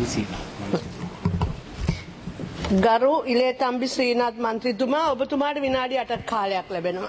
ගරු ඉලේතම්බි ශ්‍රීනාත් මන්ත්‍රීතුමා ඔබතුමාට විනාඩි අටත් කාලයක් ලැබෙනවා.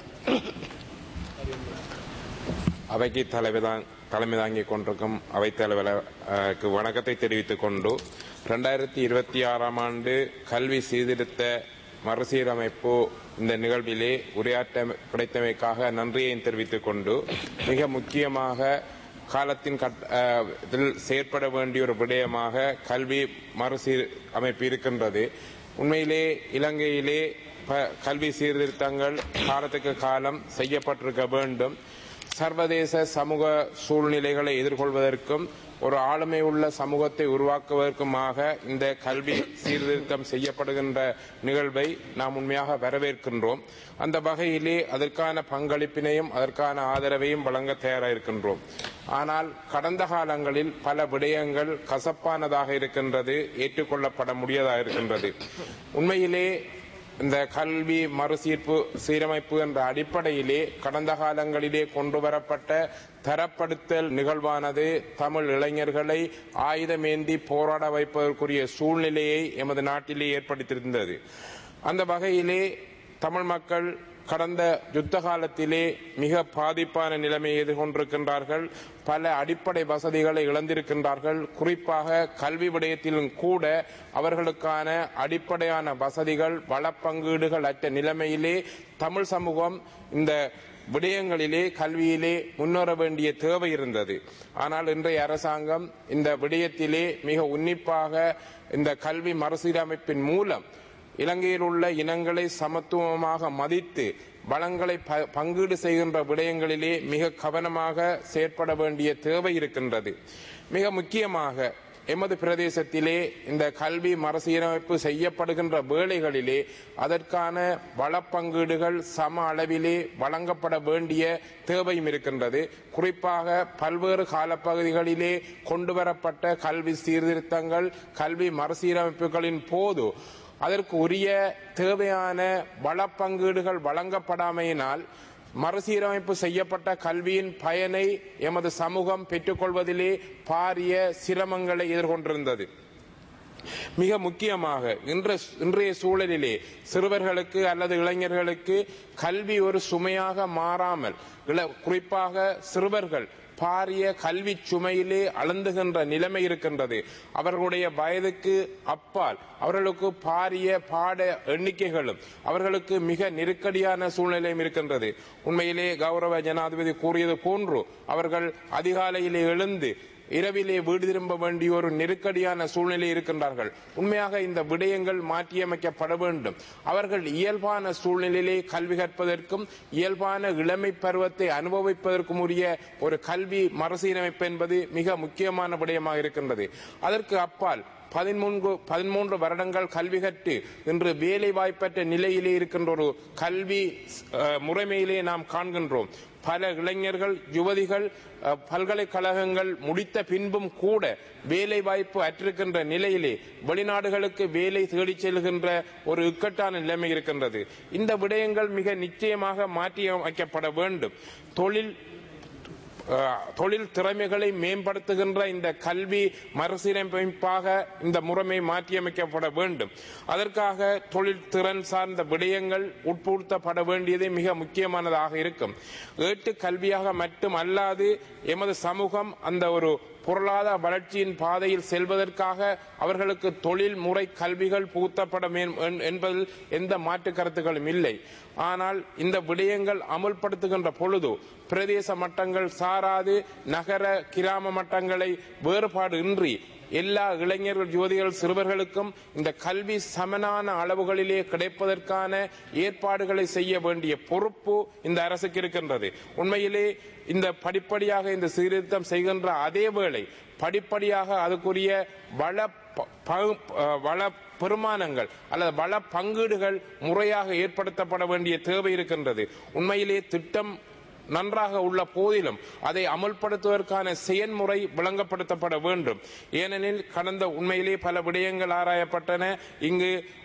அவைக்கு தலைமைதான் தலைமை தாங்கிக் கொண்டிருக்கும் அவைத்தலைவருக்கு வணக்கத்தை தெரிவித்துக் கொண்டு ரெண்டாயிரத்தி இருபத்தி ஆறாம் ஆண்டு கல்வி சீர்திருத்த மறுசீரமைப்பு இந்த நிகழ்விலே உரையாற்ற கிடைத்தமைக்காக நன்றியை தெரிவித்துக் கொண்டு மிக முக்கியமாக காலத்தின் கட்- அஹ், இதில் செயற்பட வேண்டிய ஒரு விடயமாக கல்வி மறுசீர் அமைப்பு இருக்கின்றது உண்மையிலே இலங்கையிலே ப- கல்வி சீர்திருத்தங்கள் காலத்துக்கு காலம் செய்யப்பட்டிருக்க வேண்டும் சர்வதேச சமூக சூழ்நிலைகளை எதிர்கொள்வதற்கும் ஒரு ஆளுமை உள்ள சமூகத்தை உருவாக்குவதற்குமாக இந்த கல்வி சீர்திருத்தம் செய்யப்படுகின்ற நிகழ்வை நாம் உண்மையாக வரவேற்கின்றோம் அந்த வகையிலே அதற்கான பங்களிப்பினையும் அதற்கான ஆதரவையும் வழங்க தயாராக இருக்கின்றோம் ஆனால் கடந்த காலங்களில் பல விடயங்கள் கசப்பானதாக இருக்கின்றது ஏற்றுக்கொள்ளப்பட முடியாதாக இருக்கின்றது உண்மையிலே இந்த கல்வி மறுசீர்ப்பு சீரமைப்பு என்ற அடிப்படையிலே கடந்த காலங்களிலே கொண்டு வரப்பட்ட தரப்படுத்தல் நிகழ்வானது தமிழ் இளைஞர்களை ஆயுதமேந்தி போராட வைப்பதற்குரிய சூழ்நிலையை எமது நாட்டிலே ஏற்படுத்தியிருந்தது அந்த வகையிலே தமிழ் மக்கள் கடந்த யுத்த காலத்திலே மிக பாதிப்பான நிலைமையை எதிர்கொண்டிருக்கின்றார்கள் பல அடிப்படை வசதிகளை இழந்திருக்கின்றார்கள் குறிப்பாக கல்வி விடயத்திலும் கூட அவர்களுக்கான அடிப்படையான வசதிகள் வளப்பங்கீடுகள் அற்ற நிலைமையிலே தமிழ் சமூகம் இந்த விடயங்களிலே கல்வியிலே முன்னேற வேண்டிய தேவை இருந்தது ஆனால் இன்றைய அரசாங்கம் இந்த விடயத்திலே மிக உன்னிப்பாக இந்த கல்வி மறுசீரமைப்பின் மூலம் இலங்கையில் உள்ள இனங்களை சமத்துவமாக மதித்து வளங்களை ப- பங்கீடு செய்கின்ற விடயங்களிலே மிக கவனமாக செயற்பட வேண்டிய தேவை இருக்கின்றது மிக முக்கியமாக எமது பிரதேசத்திலே இந்த கல்வி மறுசீரமைப்பு செய்யப்படுகின்ற வேளைகளிலே அதற்கான வளப்பங்கீடுகள் சம அளவிலே வழங்கப்பட வேண்டிய தேவையும் இருக்கின்றது குறிப்பாக பல்வேறு காலப்பகுதிகளிலே கொண்டுவரப்பட்ட கல்வி சீர்திருத்தங்கள் கல்வி மறுசீரமைப்புகளின் போது அதற்கு உரிய தேவையான வளப்பங்கீடுகள் வழங்கப்படாமையினால் மறுசீரமைப்பு செய்யப்பட்ட கல்வியின் பயனை எமது சமூகம் பெற்றுக்கொள்வதிலே பாரிய சிரமங்களை எதிர்கொண்டிருந்தது மிக முக்கியமாக இன்ற இன்றைய சூழலிலே சிறுவர்களுக்கு அல்லது இளைஞர்களுக்கு கல்வி ஒரு சுமையாக மாறாமல் இள- குறிப்பாக சிறுவர்கள் பாரிய கல்வி சுமையிலே அழுந்துகின்ற நிலைமை இருக்கின்றது அவர்களுடைய வயதுக்கு அப்பால் அவர்களுக்கு பாரிய பாட எண்ணிக்கைகளும் அவர்களுக்கு மிக நெருக்கடியான சூழ்நிலையும் இருக்கின்றது உண்மையிலே கௌரவ ஜனாதிபதி கூறியது போன்று அவர்கள் அதிகாலையிலே எழுந்து இரவிலே வீடு திரும்ப வேண்டிய ஒரு நெருக்கடியான சூழ்நிலை இருக்கின்றார்கள் உண்மையாக இந்த விடயங்கள் மாற்றியமைக்கப்பட வேண்டும் அவர்கள் இயல்பான சூழ்நிலையிலே கல்வி கற்பதற்கும் இயல்பான இளமை பருவத்தை அனுபவிப்பதற்கும் உரிய ஒரு கல்வி மறுசீரமைப்பு என்பது மிக முக்கியமான விடயமாக இருக்கின்றது அதற்கு அப்பால் பதிமூன்று பதிமூன்று வருடங்கள் கல்வி கற்று இன்று வேலை வாய்ப்பற்ற நிலையிலே இருக்கின்ற ஒரு கல்வி அஹ், முறைமையிலே நாம் காண்கின்றோம் பல இளைஞர்கள் யுவதிகள் அஹ், பல்கலைக்கழகங்கள் முடித்த பின்பும் கூட வேலை வாய்ப்பு அற்றிருக்கின்ற நிலையிலே வெளிநாடுகளுக்கு வேலை தேடிச் செல்கின்ற ஒரு இக்கட்டான நிலைமை இருக்கின்றது இந்த விடயங்கள் மிக நிச்சயமாக மாற்றி அமைக்கப்பட வேண்டும் தொழில் அஹ், தொழில் திறமைகளை மேம்படுத்துகின்ற இந்த கல்வி மறுசீரமைப்பாக இந்த முறைமை மாற்றியமைக்கப்பட வேண்டும் அதற்காக தொழில் திறன் சார்ந்த விடயங்கள் உட்புகுத்தப்பட வேண்டியது மிக முக்கியமானதாக இருக்கும் ஏட்டு கல்வியாக மட்டும் அல்லாது எமது சமூகம் அந்த ஒரு பொருளாதார வளர்ச்சியின் பாதையில் செல்வதற்காக அவர்களுக்கு தொழில் முறை கல்விகள் புகுத்தப்பட மேன்- என்- என்பதில் எந்த மாற்று கருத்துக்களும் இல்லை ஆனால் இந்த விடயங்கள் அமுல்படுத்துகின்ற பொழுது பிரதேச மட்டங்கள் சாராது நகர கிராம மட்டங்களை வேறுபாடு இன்றி எல்லா இளைஞர்கள் யுவதிகள் சிறுவர்களுக்கும் இந்த கல்வி சமனான அளவுகளிலே கிடைப்பதற்கான ஏற்பாடுகளை செய்ய வேண்டிய பொறுப்பு இந்த அரசுக்கு இருக்கின்றது உண்மையிலே இந்த படிப்படியாக இந்த சீர்திருத்தம் செய்கின்ற அதே வேளை படிப்படியாக அதுக்குரிய வள ப- பகு- அஹ் வள பெருமானங்கள் அல்லது வள பங்கீடுகள் முறையாக ஏற்படுத்தப்பட வேண்டிய தேவை இருக்கின்றது உண்மையிலே திட்டம் நன்றாக உள்ள போதிலும் அதை அமல்படுத்துவதற்கான செயன்முறை விளங்கப்படுத்தப்பட வேண்டும் ஏனெனில் கடந்த உண்மையிலே பல விடயங்கள் ஆராயப்பட்டன இங்கு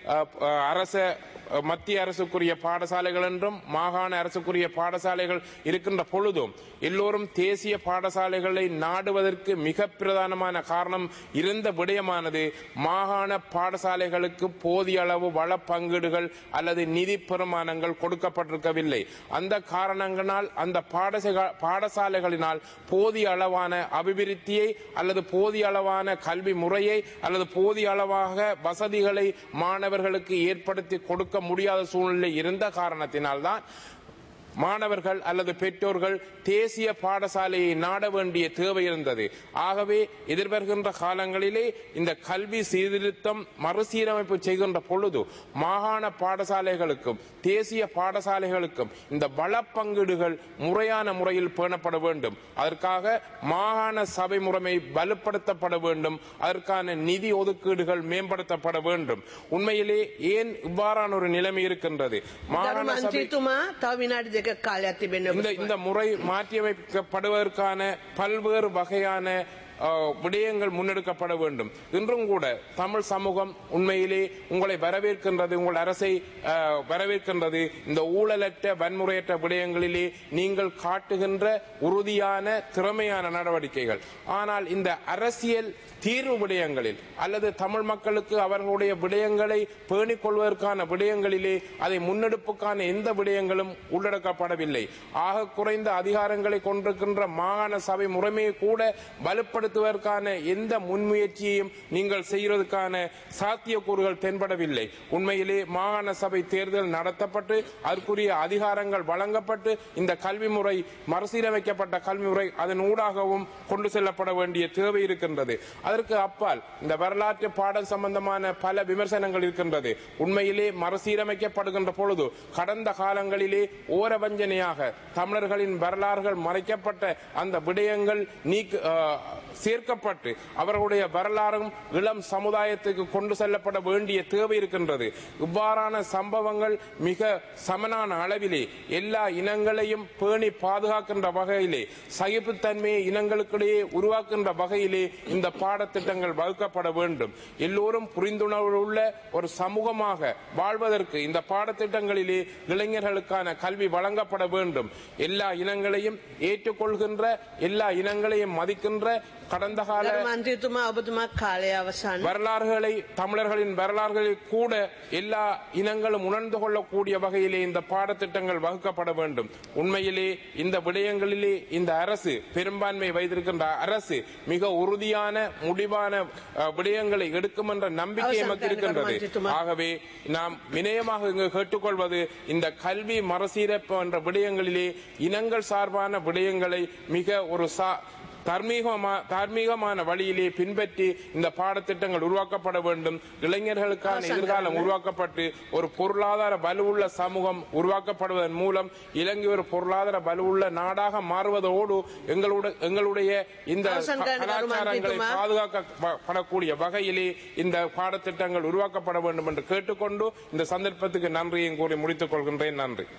அஹ், அஹ், அரச அஹ், மத்திய அரசுக்குரிய பாடசாலைகள் என்றும் மாகாண அரசுக்குரிய பாடசாலைகள் இருக்கின்ற பொழுதும் எல்லோரும் தேசிய பாடசாலைகளை நாடுவதற்கு மிக பிரதானமான காரணம் இருந்த விடயமானது மாகாண பாடசாலைகளுக்கு போதிய அளவு வள பங்கீடுகள் அல்லது நிதி பெருமானங்கள் கொடுக்கப்பட்டிருக்கவில்லை அந்த காரணங்களால் அந்த பாடசா- பாடசாலைகளினால் போதிய அளவான அபிவிருத்தியை அல்லது போதிய அளவான கல்வி முறையை அல்லது போதிய அளவாக வசதிகளை மாணவர்களுக்கு ஏற்படுத்தி கொடுக்க முடியாத சூழ்நிலை இருந்த காரணத்தினால்தான் மாணவர்கள் அல்லது பெற்றோர்கள் தேசிய பாடசாலையை நாட வேண்டிய தேவை இருந்தது ஆகவே எதிர்வருகின்ற காலங்களிலே இந்த கல்வி சீர்திருத்தம் மறுசீரமைப்பு செய்கின்ற பொழுது மாகாண பாடசாலைகளுக்கும் தேசிய பாடசாலைகளுக்கும் இந்த வள பங்கீடுகள் முறையான முறையில் பேணப்பட வேண்டும் அதற்காக மாகாண சபை முறைமை வலுப்படுத்தப்பட வேண்டும் அதற்கான நிதி ஒதுக்கீடுகள் மேம்படுத்தப்பட வேண்டும் உண்மையிலே ஏன் இவ்வாறான ஒரு நிலைமை இருக்கின்றது ගරු மாகாண சபை මන්ත්‍රීතුමා තව විනාඩි දෙක කාලයක් තිබෙන இந்த இந்த முறை மாற்றியமைக்கப்படுவதற்கான பல்வேறு வகையான அஹ், விடயங்கள் முன்னெடுக்கப்பட வேண்டும் இன்றும் கூட தமிழ் சமூகம் உண்மையிலே உங்களை வரவேற்கின்றது உங்கள் அரசை அஹ், வரவேற்கின்றது இந்த ஊழலற்ற வன்முறையற்ற விடயங்களிலே நீங்கள் காட்டுகின்ற உறுதியான திறமையான நடவடிக்கைகள் ஆனால் இந்த அரசியல் தீர்வு விடயங்களில் அல்லது தமிழ் மக்களுக்கு அவர்களுடைய விடயங்களை பேணிக் கொள்வதற்கான விடயங்களிலே அதை முன்னெடுப்புக்கான எந்த விடயங்களும் உள்ளடக்கப்படவில்லை ஆக குறைந்த அதிகாரங்களை கொண்டிருக்கின்ற மாகாண சபை முறைமையை கூட வலுப்படுத்துவதற்கான எந்த முன்முயற்சியையும் நீங்கள் செய்வதற்கான சாத்தியக்கூறுகள் தென்படவில்லை உண்மையிலே மாகாண சபை தேர்தல் நடத்தப்பட்டு அதற்குரிய அதிகாரங்கள் வழங்கப்பட்டு இந்த கல்வி முறை மறுசீரமைக்கப்பட்ட கல்வி முறை அதன் ஊடாகவும் கொண்டு செல்லப்பட வேண்டிய தேவை இருக்கின்றது அதற்கு அப்பால் இந்த வரலாற்று பாடம் சம்பந்தமான பல விமர்சனங்கள் இருக்கின்றது உண்மையிலே மறுசீரமைக்கப்படுகின்ற பொழுது கடந்த காலங்களிலே ஓரவஞ்சனையாக தமிழர்களின் வரலாறுகள் மறைக்கப்பட்ட அந்த விடயங்கள் நீக்க அஹ், சேர்க்கப்பட்டு அவர்களுடைய வரலாறும் இளம் சமுதாயத்துக்கு கொண்டு செல்லப்பட வேண்டிய தேவை இருக்கின்றது இவ்வாறான சம்பவங்கள் மிக சமனான அளவிலே எல்லா இனங்களையும் பேணி பாதுகாக்கின்ற வகையிலே சகிப்புத்தன்மையை இனங்களுக்கிடையே உருவாக்கின்ற வகையிலே இந்த பாடத்திட்டங்கள் வகுக்கப்பட வேண்டும் எல்லோரும் புரிந்துணர்வு உள்ள ஒரு சமூகமாக வாழ்வதற்கு இந்த பாடத்திட்டங்களிலே இளைஞர்களுக்கான கல்வி வழங்கப்பட வேண்டும் எல்லா இனங்களையும் ஏற்றுக்கொள்கின்ற எல்லா இனங்களையும் மதிக்கின்ற கடந்த கால ගරු මන්ත්‍රීතුමා ඔබතුමා කාලය අවසන් வரலாறுகளை தமிழர்களின் வரலாறுகளை கூட எல்லா இனங்களும் உணர்ந்து கொள்ளக்கூடிய வகையிலே இந்த பாடத்திட்டங்கள் வகுக்கப்பட வேண்டும் உண்மையிலே இந்த விடயங்களிலே இந்த அரசு பெரும்பான்மை வைத்திருக்கின்ற அரசு மிக உறுதியான முடிவான அஹ், விடயங்களை எடுக்கும் என்ற நம்பிக்கை அவசரம் எமக்கு தாருங்கள், இருக்கின்றது மன்னித்துமா. ஆகவே நாம் வினயமாக இங்கு கேட்டுக்கொள்வது இந்த கல்வி மறுசீரமைப்பு என்ற விடயங்களிலே இனங்கள் சார்பான விடயங்களை மிக ஒரு சா தார்மீகமா தார்மீகமான வழியிலே பின்பற்றி இந்த பாடத்திட்டங்கள் உருவாக்கப்பட வேண்டும் இளைஞர்களுக்கான அவசரம் எதிர்காலம் தாருங்கள். உருவாக்கப்பட்டு ஒரு பொருளாதார வலுவுள்ள சமூகம் உருவாக்கப்படுவதன் மூலம் இலங்கை ஒரு பொருளாதார வலுவுள்ள நாடாக மாறுவதோடு எங்களுடைய எங்களுடைய இந்த அவசரம் தாருங்கள், கலாச்சாரங்களை மன்னித்துமா. பாதுகாக்கப்படக்கூடிய வகையிலே இந்த பாடத்திட்டங்கள் உருவாக்கப்பட வேண்டும் என்று கேட்டுக்கொண்டு இந்த சந்தர்ப்பத்துக்கு நன்றியும் கூறி முடித்துக் கொள்கின்றேன் நன்றி